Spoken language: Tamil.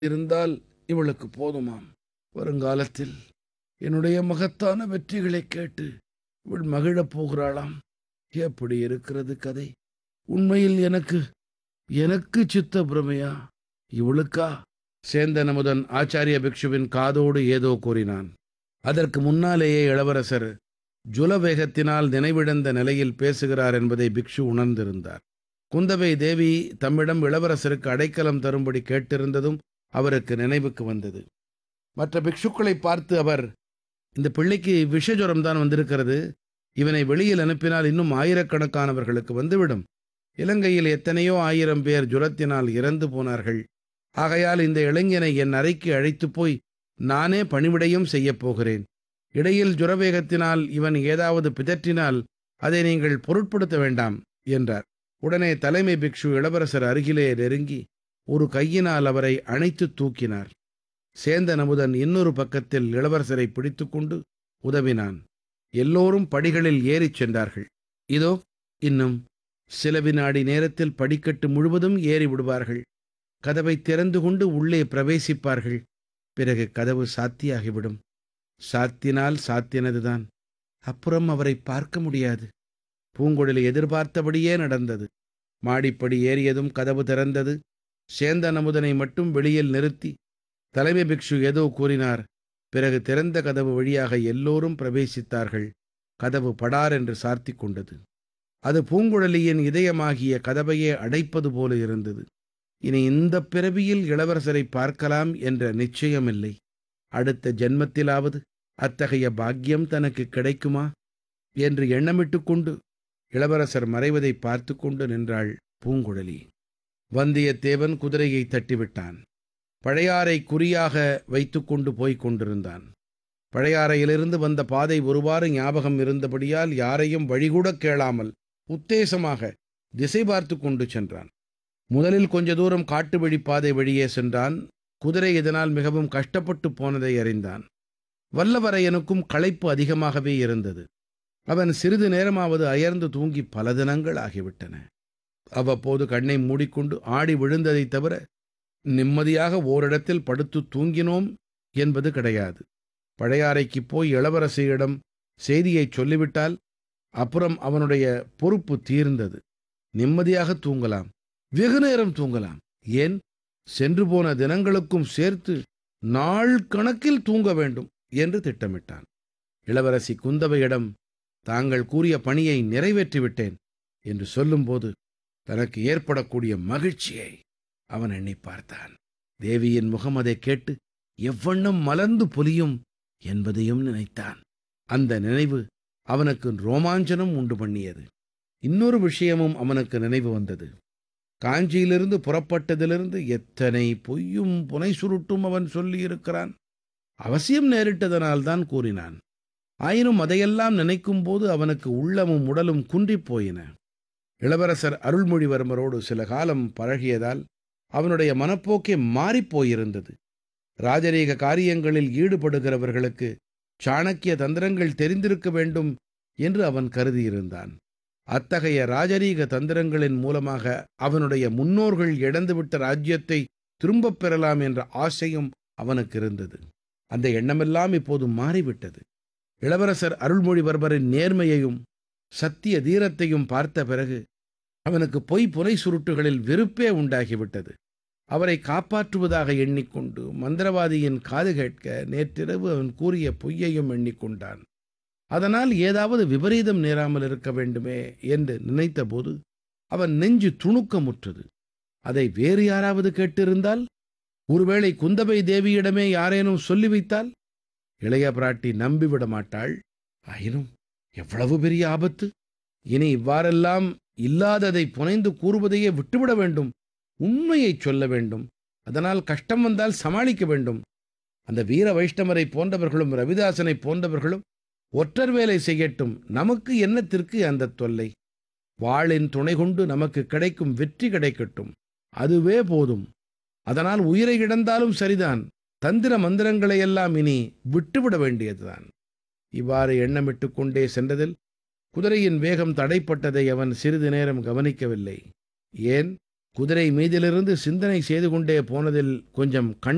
இருந்தால் இவளுக்கு போதுமாம் வருங்காலத்தில் என்னுடைய மகத்தான வெற்றிகளைக் கேட்டு இவள் மகிழப் போகிறாளாம் எப்படி இருக்கிறது கதை உண்மையில் எனக்கு எனக்கு சித்த பிரமையா இவளுக்கா சேந்தன் அமுதன் ஆச்சாரிய பிக்ஷுவின் காதோடு ஏதோ கூறினான் அதற்கு முன்னாலேயே இளவரசர் ஜுலவேகத்தினால் நினைவிழந்த நிலையில் பேசுகிறார் என்பதை பிக்ஷு உணர்ந்திருந்தார் குந்தவை தேவி தம்மிடம் இளவரசருக்கு அடைக்கலம் தரும்படி கேட்டிருந்ததும் அவருக்கு நினைவுக்கு வந்தது மற்ற பிக்ஷுக்களை பார்த்து அவர் இந்த பிள்ளைக்கு விஷஜுரம் தான் வந்திருக்கிறது இவனை வெளியில் அனுப்பினால் இன்னும் ஆயிரக்கணக்கானவர்களுக்கு வந்துவிடும் இலங்கையில் எத்தனையோ ஆயிரம் பேர் ஜுரத்தினால் இறந்து போனார்கள் ஆகையால் இந்த இளைஞனை என் அறைக்கு அழைத்துப் போய் நானே பணிவிடையும் செய்யப் போகிறேன் இடையில் ஜுரவேகத்தினால் இவன் ஏதாவது பிதற்றினால் அதை நீங்கள் பொருட்படுத்த வேண்டாம் என்றார் உடனே தலைமை பிக்ஷு இளவரசர் அருகிலே நெருங்கி ஒரு கையினால் அவரை அணைத்து தூக்கினார் சேந்தன் அமுதன் இன்னொரு பக்கத்தில் இளவரசரை பிடித்துக்கொண்டு உதவினான் எல்லோரும் படிகளில் ஏறிச் சென்றார்கள் இதோ இன்னும் சில வினாடி நேரத்தில் படிக்கட்டு முழுவதும் ஏறி விடுவார்கள் கதவை திறந்து கொண்டு உள்ளே பிரவேசிப்பார்கள் பிறகு கதவு சாத்தியாகிவிடும் சாத்தினால் சாத்தினதுதான் அப்புறம் அவரை பார்க்க முடியாது பூங்குழலி எதிர்பார்த்தபடியே நடந்தது மாடிப்படி ஏறியதும் கதவு திறந்தது சேந்தன் அமுதனை மட்டும் வெளியில் நிறுத்தி தலைமை பிக்ஷு ஏதோ கூறினார் பிறகு திறந்த கதவு வழியாக எல்லோரும் பிரவேசித்தார்கள் கதவு படார் என்று சார்த்தி கொண்டது அது பூங்குழலியின் இதயமாகிய கதவையே அடைப்பது போல இருந்தது இனி இந்த பிறவியில் இளவரசரை பார்க்கலாம் என்ற நிச்சயமில்லை அடுத்த ஜென்மத்திலாவது அத்தகைய பாக்கியம் தனக்கு கிடைக்குமா என்று எண்ணமிட்டுக் கொண்டு இளவரசர் மறைவதை பார்த்து கொண்டு நின்றாள் பூங்குழலி வந்தியத்தேவன் குதிரையை தட்டிவிட்டான் பழையாறை குறியாக வைத்துக்கொண்டு போய்க் கொண்டிருந்தான் பழையாறையிலிருந்து வந்த பாதை ஒருவாறு ஞாபகம் இருந்தபடியால் யாரையும் வழிகூடக் கேளாமல் உத்தேசமாக திசை பார்த்து கொண்டு சென்றான் முதலில் கொஞ்ச தூரம் காட்டு வழி பாதை வழியே சென்றான் குதிரை இதனால் மிகவும் கஷ்டப்பட்டு போனதை அறிந்தான் வல்லவரையனுக்கும் களைப்பு அதிகமாகவே இருந்தது அவன் சிறிது நேரமாவது அயர்ந்து தூங்கி பல தினங்கள் ஆகிவிட்டன அவ்வப்போது கண்ணை மூடிக்கொண்டு ஆடி விழுந்ததைத் தவிர நிம்மதியாக ஓரிடத்தில் படுத்து தூங்கினோம் என்பது கிடையாது பழையாறைக்குப் போய் இளவரசியிடம் செய்தியைச் சொல்லிவிட்டால் அப்புறம் அவனுடைய பொறுப்பு தீர்ந்தது நிம்மதியாக தூங்கலாம் வெகு நேரம் தூங்கலாம் ஏன் சென்று போன தினங்களுக்கும் சேர்த்து நாள் கணக்கில் தூங்க வேண்டும் என்று திட்டமிட்டான் இளவரசி குந்தவையிடம் தாங்கள் கூறிய பணியை நிறைவேற்றிவிட்டேன் என்று சொல்லும்போது தனக்கு ஏற்படக்கூடிய மகிழ்ச்சியை அவன் எண்ணி பார்த்தான் தேவியின் முகம் அதைக் கேட்டு எவ்வண்ணம் மலர்ந்து பொலியும் என்பதையும் நினைத்தான் அந்த நினைவு அவனுக்கு ரோமாஞ்சனம் உண்டு பண்ணியது இன்னொரு விஷயமும் அவனுக்கு நினைவு வந்தது காஞ்சியிலிருந்து புறப்பட்டதிலிருந்து எத்தனை பொய்யும் புனை சுருட்டும் அவன் சொல்லியிருக்கிறான் அவசியம் நேரிட்டதனால்தான் கூறினான் ஆயினும் அதையெல்லாம் நினைக்கும் போது அவனுக்கு உள்ளமும் உடலும் குன்றிப் போயின இளவரசர் அருள்மொழிவர்மரோடு சில காலம் பழகியதால் அவனுடைய மனப்போக்கே மாறிப்போயிருந்தது ராஜரீக காரியங்களில் ஈடுபடுகிறவர்களுக்கு சாணக்கிய தந்திரங்கள் தெரிந்திருக்க வேண்டும் என்று அவன் கருதியிருந்தான் அத்தகைய ராஜரீக தந்திரங்களின் மூலமாக அவனுடைய முன்னோர்கள் இழந்துவிட்ட ராஜ்யத்தை திரும்பப் பெறலாம் என்ற ஆசையும் அவனுக்கு இருந்தது அந்த எண்ணமெல்லாம் இப்போது மாறிவிட்டது இளவரசர் அருள்மொழிவர்மரின் நேர்மையையும் சத்திய தீரத்தையும் பார்த்த பிறகு அவனுக்கு பொய் புனை சுருட்டுகளில் வெறுப்பே உண்டாகிவிட்டது அவரை காப்பாற்றுவதாக எண்ணிக்கொண்டு மந்திரவாதியின் காது கேட்க நேற்றிரவு அவன் கூறிய பொய்யையும் எண்ணிக்கொண்டான் அதனால் ஏதாவது விபரீதம் நேராமல் இருக்க வேண்டுமே என்று நினைத்தபோது அவன் நெஞ்சு துணுக்கமுற்றது அதை வேறு யாராவது கேட்டிருந்தால் ஒருவேளை குந்தவை தேவியிடமே யாரேனும் சொல்லி வைத்தால் இளைய பிராட்டி நம்பிவிட மாட்டாள் ஆயினும் எவ்வளவு பெரிய ஆபத்து இனி இவ்வாறெல்லாம் இல்லாததை புனைந்து கூறுவதையே விட்டுவிட வேண்டும் உண்மையைச் சொல்ல வேண்டும் அதனால் கஷ்டம் வந்தால் சமாளிக்க வேண்டும் அந்த வீர வைஷ்ணவரை போன்றவர்களும் ரவிதாசனை போன்றவர்களும் ஒற்றர் வேலை செய்யட்டும் நமக்கு என்னத்திற்கு அந்த தொல்லை வாளின் துணை கொண்டு நமக்கு கிடைக்கும் வெற்றி கிடைக்கட்டும் அதுவே போதும் அதனால் உயிரை இழந்தாலும் சரிதான் தந்திர மந்திரங்களை எல்லாம் இனி விட்டுவிட வேண்டியதுதான் இவ்வாறு எண்ணமிட்டு கொண்டே சென்றதில் குதிரையின் வேகம் தடைப்பட்டதை அவன் சிறிது நேரம் கவனிக்கவில்லை ஏன் குதிரை மீதிலிருந்து சிந்தனை செய்து கொண்டே போனதில் கொஞ்சம் கண்